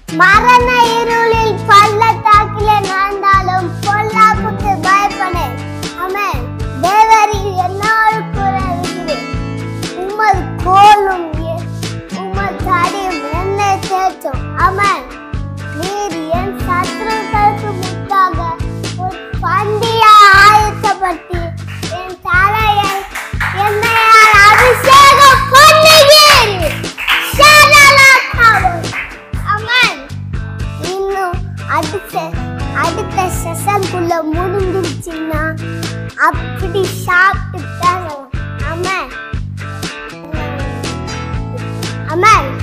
மரண இருளில் பள்ளத்தாக்கிலே நடந்தாலும் பொல்லாப்புக்கு பயப்படேன் ஆமென் தேவரில் என்னாலும் குறைகிறேன் உமது கோலும் எ- உமது தடியும் என்னை தேற்றும் ஆமென் நீர் என் சத்துருக்களுக்கு முக்காக ஒரு பண்டிகை ஆயத்தப்படுத்தி என் தலையை என்னையால் அபிஷேகம் பண்ணுகிறீர் ஷலலகாவும். ஆமென் இன்னும் அடுத்த அடுத்த செஷனுக்குள்ள முடிஞ்சிருச்சுன்னா அப்படி சாப்பிட்டு தான் ஆமாம் ஆமாம்